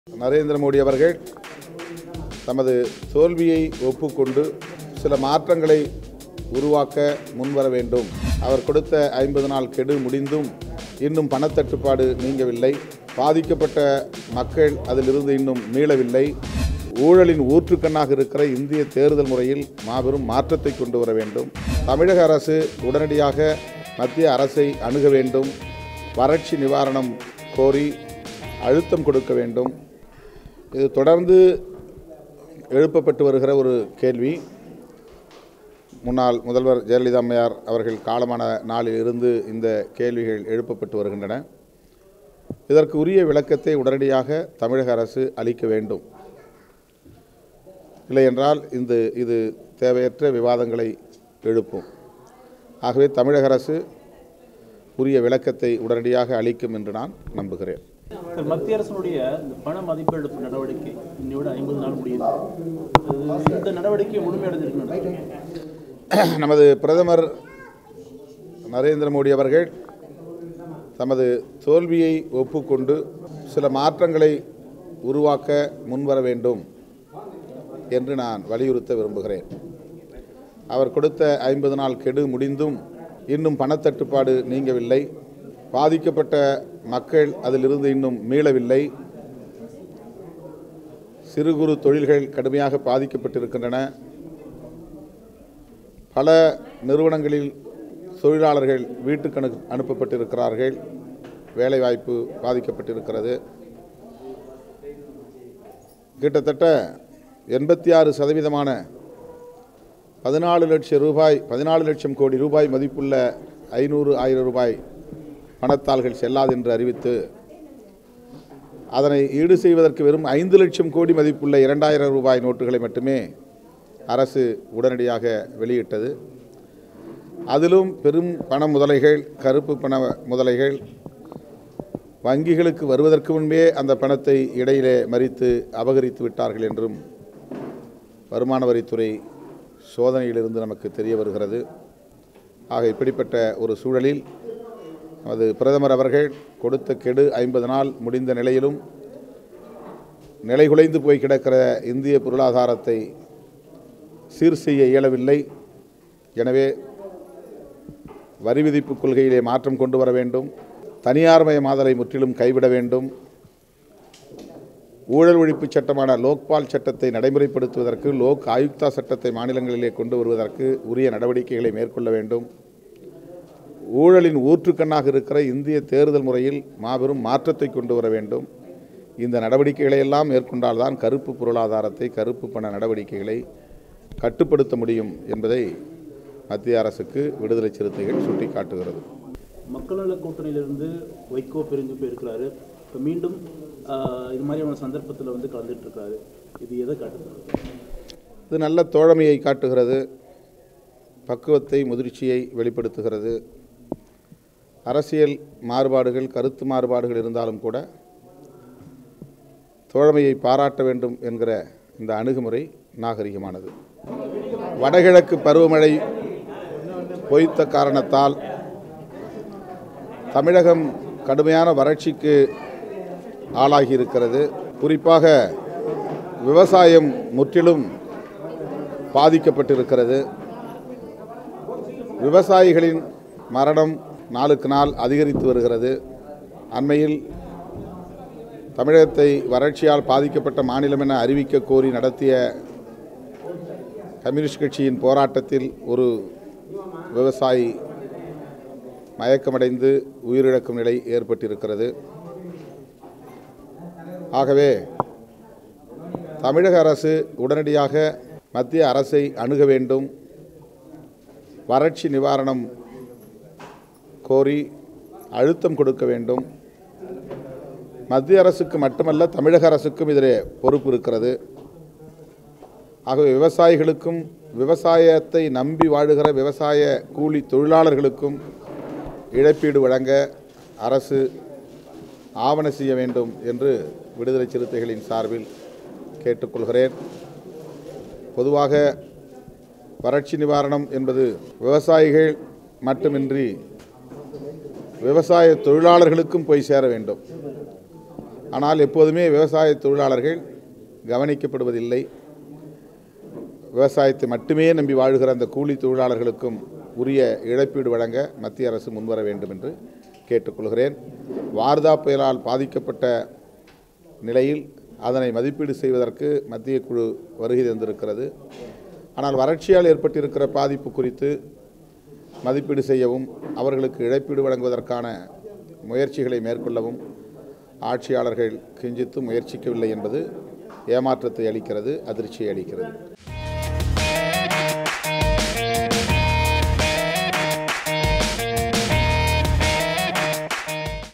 நரேந்திர மோடி அவர்கள் தமது தோல்வியை ஒப்புக்கொண்டு சில மாற்றங்களை உருவாக்க முன்வர வேண்டும் அவர் கொடுத்த ஐம்பது நாள் கெடு முடிந்தும் இன்னும் பணத்தட்டுப்பாடு நீங்கவில்லை பாதிக்கப்பட்ட மக்கள் அதிலிருந்து இன்னும் மீளவில்லை ஊழலின் ஊற்றுக்கண்ணாக இருக்கிற இந்திய தேர்தல் முறையில் மாபெரும் மாற்றத்தை கொண்டு வர வேண்டும் தமிழக அரசு உடனடியாக மத்திய அரசை அணுக வேண்டும் வறட்சி நிவாரணம் கோரி அழுத்தம் கொடுக்க வேண்டும் இது தொடர்ந்து எழுப்பப்பட்டு வருகிற ஒரு கேள்வி முன்னாள் முதல்வர் ஜெயலலிதா அம்மையார் அவர்கள் காலமான நாளில் இருந்து இந்த கேள்விகள் எழுப்பப்பட்டு வருகின்றன இதற்கு உரிய விளக்கத்தை உடனடியாக தமிழக அரசு அளிக்க வேண்டும் இல்லையென்றால் இந்த இது தேவையற்ற விவாதங்களை எழுப்பும் ஆகவே தமிழக அரசு உரிய விளக்கத்தை உடனடியாக அளிக்கும் என்று நான் நம்புகிறேன் சார், மத்திய அரசினுடைய இந்த பண மதிப்பெடுப்பு நடவடிக்கை இன்னையோட ஐம்பது நாள் முடியுது அது இந்த நடவடிக்கை முழுமையடைஞ்சிருக்கு நமது பிரதமர் நரேந்திர மோடி அவர்கள் தமது தோல்வியை ஒப்புக்கொண்டு சில மாற்றங்களை உருவாக்க முன்வர வேண்டும் என்று நான் வலியுறுத்த விரும்புகிறேன் அவர் கொடுத்த ஐம்பது நாள் கெடு முடிந்தும் இன்னும் பணத்தட்டுப்பாடு நீங்கவில்லை பாதிக்கப்பட்ட மக்கள் அதிலிருந்து இன்னும் மீளவில்லை சிறு குறு தொழில்கள் கடுமையாக பாதிக்கப்பட்டிருக்கின்றன பல நிறுவனங்களில் தொழிலாளர்கள் வீட்டுக்கு அனு அனுப்பப்பட்டிருக்கிறார்கள் வேலைவாய்ப்பு பாதிக்கப்பட்டிருக்கிறது கிட்டத்தட்ட எண்பத்தி ஆறு சதவீதமான பதினாலு லட்சம் ரூபாய் பதினாலு லட்சம் கோடி ரூபாய் மதிப்புள்ள ஐநூறு ஆயிரம் ரூபாய் பணத்தாள்கள் செல்லாது என்று அறிவித்து அதனை ஈடு செய்வதற்கு வெறும் ஐந்து லட்சம் கோடி மதிப்புள்ள இரண்டாயிரம் ரூபாய் நோட்டுகளை மட்டுமே அரசு உடனடியாக வெளியிட்டது அதிலும் பெரும் பண முதலைகள் கருப்பு பண முதலைகள் வங்கிகளுக்கு வருவதற்கு முன்பே அந்த பணத்தை இடையிலே மறித்து அபகரித்து விட்டார்கள் என்றும் வருமான வரித்துறை சோதனையிலிருந்து நமக்கு தெரிய வருகிறது ஆக இப்படிப்பட்ட ஒரு சூழலில் நமது பிரதமர் அவர்கள் கொடுத்த கெடு ஐம்பது நாள் முடிந்த நிலையிலும் நிலைகுலைந்து போய் கிடக்கிற இந்திய பொருளாதாரத்தை சீர் செய்ய இயலவில்லை எனவே வரி விதிப்பு கொள்கையிலே மாற்றம் கொண்டு வர வேண்டும் தனியார்மயமாதலை முற்றிலும் கைவிட வேண்டும் ஊழல் ஒழிப்பு சட்டமான லோக்பால் சட்டத்தை நடைமுறைப்படுத்துவதற்கு லோக் ஆயுக்தா சட்டத்தை மாநிலங்களிலே கொண்டு வருவதற்கு உரிய நடவடிக்கைகளை மேற்கொள்ள வேண்டும் ஊழலின் ஊற்றுக்கண்ணாக இருக்கிற இந்திய தேர்தல் முறையில் மாபெரும் மாற்றத்தை கொண்டு வர வேண்டும் இந்த நடவடிக்கைகளை எல்லாம் மேற்கொண்டால்தான் கருப்பு பொருளாதாரத்தை கருப்பு பண நடவடிக்கைகளை கட்டுப்படுத்த முடியும் என்பதை மத்திய அரசுக்கு விடுதலை சிறுத்தைகள் சுட்டிக்காட்டுகிறது மக்கள் நல கூட்டணியிலிருந்து வைகோ பிரிஞ்சு போயிருக்கிறாரு இப்போ மீண்டும் ஆஹ், இது மாதிரியான சந்தர்ப்பத்தில் வந்து கலந்துட்டு இருக்காரு இது எதை காட்டுது இது நல்ல தோழமையை காட்டுகிறது பக்குவத்தை முதிர்ச்சியை வெளிப்படுத்துகிறது அரசியல் மாறுபாடுகள் கருத்து மாறுபாடுகள் இருந்தாலும் கூட தோழமையை பாராட்ட வேண்டும் என்கிற இந்த அணுகுமுறை நாகரிகமானது வடகிழக்கு பருவமழை பொய்த்த காரணத்தால் தமிழகம் கடுமையான வறட்சிக்கு ஆளாகி இருக்கிறது குறிப்பாக விவசாயம் முற்றிலும் பாதிக்கப்பட்டிருக்கிறது விவசாயிகளின் மரணம் நாளுக்கு நாள் அதிகரித்து வருகிறது அண்மையில் தமிழகத்தை வறட்சியால் பாதிக்கப்பட்ட மாநிலம் என அறிவிக்க கோரி நடத்திய கம்யூனிஸ்ட் கட்சியின் போராட்டத்தில் ஒரு விவசாயி மயக்கமடைந்து உயிரிழக்கும் நிலை ஏற்பட்டிருக்கிறது ஆகவே தமிழக அரசு உடனடியாக மத்திய அரசை அணுக வேண்டும் வறட்சி நிவாரணம் கோரி அழுத்தம் கொடுக்க வேண்டும் மத்திய அரசுக்கு மட்டுமல்ல தமிழக அரசுக்கும் இதில் பொறுப்பு இருக்கிறது ஆகவே விவசாயிகளுக்கும் விவசாயத்தை நம்பி வாழுகிற விவசாய கூலி தொழிலாளர்களுக்கும் இழப்பீடு வழங்க அரசு ஆவண செய்ய வேண்டும் என்று விடுதலை சிறுத்தைகளின் சார்பில் கேட்டுக்கொள்கிறேன் பொதுவாக வறட்சி நிவாரணம் என்பது விவசாயிகள் மட்டுமின்றி விவசாய தொழிலாளர்களுக்கும் போய் சேர வேண்டும் ஆனால் எப்போதுமே விவசாய தொழிலாளர்கள் கவனிக்கப்படுவதில்லை விவசாயத்தை மட்டுமே நம்பி வாழ்கிற அந்த கூலி தொழிலாளர்களுக்கும் உரிய இழப்பீடு வழங்க மத்திய அரசு முன்வர வேண்டும் என்று கேட்டுக்கொள்கிறேன் வார்தா புயலால் பாதிக்கப்பட்ட நிலையில் அதனை மதிப்பீடு செய்வதற்கு மத்திய குழு வருகை தந்திருக்கிறது ஆனால் வறட்சியால் ஏற்பட்டிருக்கிற பாதிப்பு குறித்து மதிப்பீடு செய்யவும் அவர்களுக்கு இழப்பீடு வழங்குவதற்கான முயற்சிகளை மேற்கொள்ளவும் ஆட்சியாளர்கள் கிஞ்சித்து முயற்சிக்கவில்லை என்பது ஏமாற்றத்தை அளிக்கிறது அதிர்ச்சியை அளிக்கிறது